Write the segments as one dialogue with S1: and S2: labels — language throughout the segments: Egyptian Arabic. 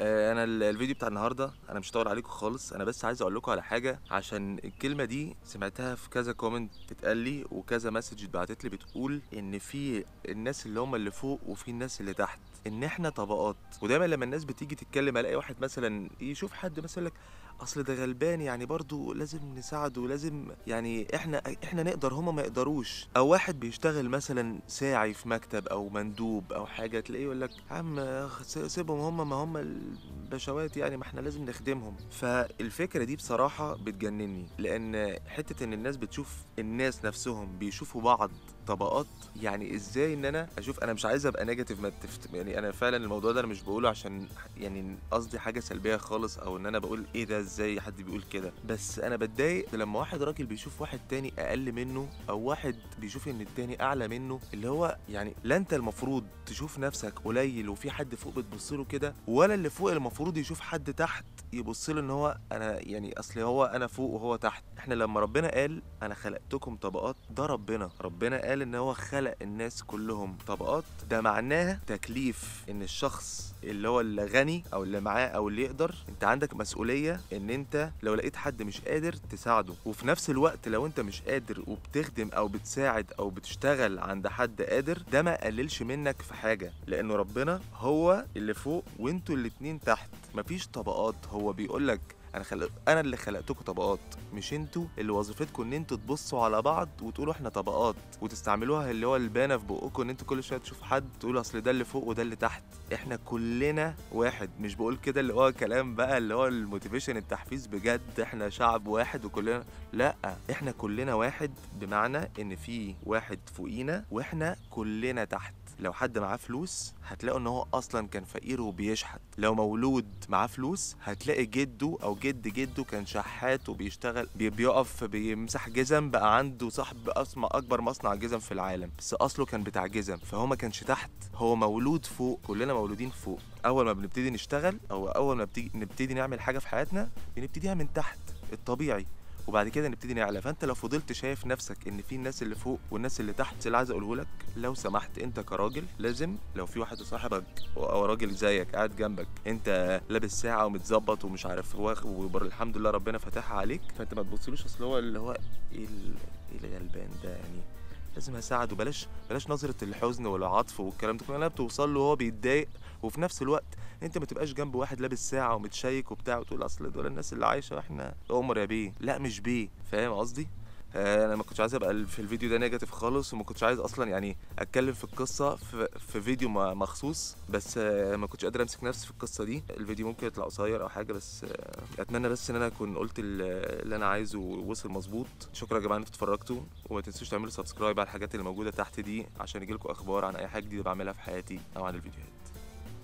S1: آه، انا ال- الفيديو بتاع النهارده انا مش هطول عليكم خالص انا بس عايز اقول لكم على حاجه عشان الكلمه دي سمعتها في كذا كومنت بتتقال لي وكذا مسج اتبعتت لي بتقول ان في الناس اللي هم اللي فوق وفي الناس اللي تحت ان احنا طبقات ودايما لما الناس بتيجي تتكلم الاقي واحد مثلا يشوف حد مثلا يقول لك اصل ده غلبان يعني برضو لازم نساعده لازم يعني احنا احنا نقدر هما ما يقدروش او واحد بيشتغل مثلا ساعي في مكتب او مندوب او حاجه تلاقيه يقول لك يا عم س- سيبهم هما ما هما البشوات يعني ما احنا لازم نخدمهم فالفكره دي بصراحه بتجنني لان حته ان الناس بتشوف الناس نفسهم بيشوفوا بعض طبقات يعني ازاي ان انا اشوف انا مش عايز ابقى نيجاتيف ما تفت... يعني انا فعلا الموضوع ده انا مش بقوله عشان يعني قصدي حاجه سلبيه خالص او ان انا بقول ايه ده ازاي حد بيقول كده بس انا بتضايق لما واحد راجل بيشوف واحد تاني اقل منه او واحد بيشوف ان التاني اعلى منه اللي هو يعني لا انت المفروض تشوف نفسك قليل وفي حد فوق بتبص له كده ولا اللي فوق المفروض يشوف حد تحت يبص له ان هو انا يعني اصل هو انا فوق وهو تحت احنا لما ربنا قال انا خلقتكم طبقات ده ربنا ربنا قال ان هو خلق الناس كلهم طبقات ده معناها تكليف ان الشخص اللي هو اللي غني او اللي معاه او اللي يقدر انت عندك مسؤوليه ان انت لو لقيت حد مش قادر تساعده وفي نفس الوقت لو انت مش قادر وبتخدم او بتساعد او بتشتغل عند حد قادر ده ما قللش منك في حاجه لانه ربنا هو اللي فوق وانتوا الاتنين تحت مفيش طبقات هو بيقولك انا خلق انا اللي خلقتكم طبقات مش انتوا اللي وظيفتكم ان انتوا تبصوا على بعض وتقولوا احنا طبقات وتستعملوها اللي هو البانه في بقكم ان انتوا كل شويه تشوفوا حد تقولوا اصل ده اللي فوق وده اللي تحت احنا كلنا واحد مش بقول كده اللي هو كلام بقى اللي هو الموتيفيشن التحفيز بجد احنا شعب واحد وكلنا لا احنا كلنا واحد بمعنى ان في واحد فوقينا واحنا كلنا تحت لو حد معاه فلوس هتلاقوا ان هو اصلا كان فقير وبيشحت لو مولود معاه فلوس هتلاقي جده او جد جده كان شحات وبيشتغل بي- بيقف بيمسح جزم بقى عنده صاحب اسمى اكبر مصنع جزم في العالم بس اصله كان بتاع جزم فهو ما كانش تحت هو مولود فوق كلنا مولودين فوق اول ما بنبتدي نشتغل او اول ما بتيجي نبتدي نعمل حاجه في حياتنا بنبتديها من تحت الطبيعي وبعد كده نبتدي نعلى فانت لو فضلت شايف نفسك ان في الناس اللي فوق والناس اللي تحت اللي عايز اقوله لك لو سمحت انت كراجل لازم لو في واحد صاحبك او راجل زيك قاعد جنبك انت لابس ساعه ومتظبط ومش عارف هو والحمد لله ربنا فاتحها عليك فانت ما تبصلوش اصل هو اللي هو ايه ال- ايه الغلبان ده يعني لازم اساعده بلاش بلاش نظره الحزن والعطف والكلام ده كله بتوصل له وهو بيتضايق وفي نفس الوقت انت ما تبقاش جنب واحد لابس ساعه ومتشيك وبتاع وتقول اصل دول الناس اللي عايشه واحنا عمر يا بيه لا مش بيه فاهم قصدي آه، انا ما كنتش عايز ابقى في الفيديو ده نيجاتيف خالص وما كنتش عايز اصلا يعني اتكلم في القصه في, في فيديو م- مخصوص بس آه، ما كنتش قادر امسك نفسي في القصه دي الفيديو ممكن يطلع قصير او حاجه بس آه، اتمنى بس ان انا اكون قلت ال- اللي انا عايزه ووصل مظبوط شكرا يا جماعه ان انتوا اتفرجتوا وما تنسوش تعملوا سبسكرايب على الحاجات اللي موجوده تحت دي عشان يجيلكوا اخبار عن اي حاجه جديده بعملها في حياتي او عن الفيديوهات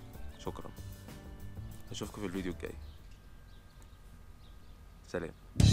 S1: شكرا اشوفكم في الفيديو الجاي سلام